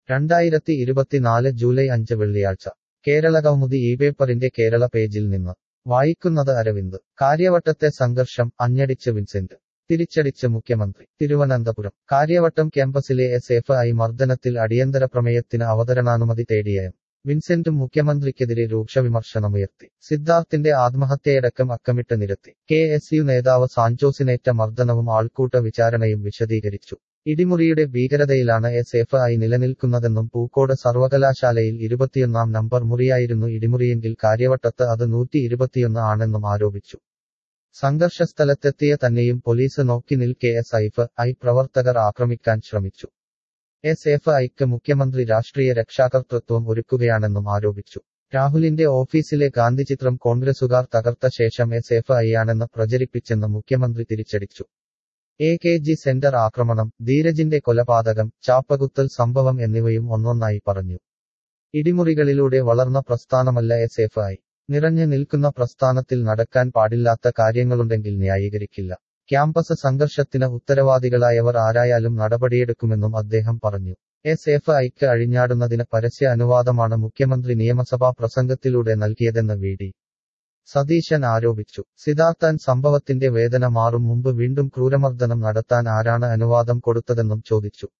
രണ്ടായിരത്തി ഇരുപത്തിനാല് ജൂലൈ അഞ്ച് വെള്ളിയാഴ്ച കേരള കൗമുദി ഈ പേപ്പറിന്റെ കേരള പേജിൽ നിന്ന് വായിക്കുന്നത് അരവിന്ദ് കാര്യവട്ടത്തെ സംഘർഷം അഞ്ഞടിച്ച് വിൻസെന്റ് തിരിച്ചടിച്ച് മുഖ്യമന്ത്രി തിരുവനന്തപുരം കാര്യവട്ടം ക്യാമ്പസിലെ എസ് എഫ് ഐ മർദ്ദനത്തിൽ അടിയന്തര പ്രമേയത്തിന് അവതരണാനുമതി തേടിയ എം വിൻസെന്റും മുഖ്യമന്ത്രിക്കെതിരെ രൂക്ഷവിമർശനമുയർത്തി സിദ്ധാർത്ഥിന്റെ ആത്മഹത്യയടക്കം അക്കമിട്ട് നിരത്തി കെ എസ് യു നേതാവ് സാഞ്ചോസിനേറ്റ മർദ്ദനവും ആൾക്കൂട്ട വിചാരണയും വിശദീകരിച്ചു ഇടിമുറിയുടെ ഭീകരതയിലാണ് എസ് എഫ് ഐ നിലനിൽക്കുന്നതെന്നും പൂക്കോട് സർവകലാശാലയിൽ ഇരുപത്തിയൊന്നാം നമ്പർ മുറിയായിരുന്നു ഇടിമുറിയെങ്കിൽ കാര്യവട്ടത്ത് അത് നൂറ്റി ഇരുപത്തിയൊന്ന് ആണെന്നും ആരോപിച്ചു സംഘർഷസ്ഥലത്തെത്തിയ തന്നെയും പോലീസ് നോക്കി നിൽക്കെ എസ് ഐഫ് ഐ പ്രവർത്തകർ ആക്രമിക്കാൻ ശ്രമിച്ചു എസ് എഫ് ഐക്ക് മുഖ്യമന്ത്രി രാഷ്ട്രീയ രക്ഷാകർതൃത്വം ഒരുക്കുകയാണെന്നും ആരോപിച്ചു രാഹുലിന്റെ ഓഫീസിലെ ഗാന്ധിചിത്രം കോൺഗ്രസുകാർ തകർത്ത ശേഷം എസ് എഫ് ഐ ആണെന്ന് പ്രചരിപ്പിച്ചെന്ന് മുഖ്യമന്ത്രി തിരിച്ചടിച്ചു എ കെ ജി സെന്റർ ആക്രമണം ധീരജിന്റെ കൊലപാതകം ചാപ്പകുത്തൽ സംഭവം എന്നിവയും ഒന്നൊന്നായി പറഞ്ഞു ഇടിമുറികളിലൂടെ വളർന്ന പ്രസ്ഥാനമല്ല എസ് എഫ് ഐ നിറഞ്ഞു നിൽക്കുന്ന പ്രസ്ഥാനത്തിൽ നടക്കാൻ പാടില്ലാത്ത കാര്യങ്ങളുണ്ടെങ്കിൽ ന്യായീകരിക്കില്ല ക്യാമ്പസ് സംഘർഷത്തിന് ഉത്തരവാദികളായവർ ആരായാലും നടപടിയെടുക്കുമെന്നും അദ്ദേഹം പറഞ്ഞു എസ് എഫ് ഐക്ക് അഴിഞ്ഞാടുന്നതിന് പരസ്യ അനുവാദമാണ് മുഖ്യമന്ത്രി നിയമസഭാ പ്രസംഗത്തിലൂടെ നൽകിയതെന്ന് വി ഡി സതീശൻ ആരോപിച്ചു സിദ്ധാർത്ഥൻ സംഭവത്തിന്റെ വേദന മാറും മുമ്പ് വീണ്ടും ക്രൂരമർദ്ദനം നടത്താൻ ആരാണ് അനുവാദം കൊടുത്തതെന്നും ചോദിച്ചു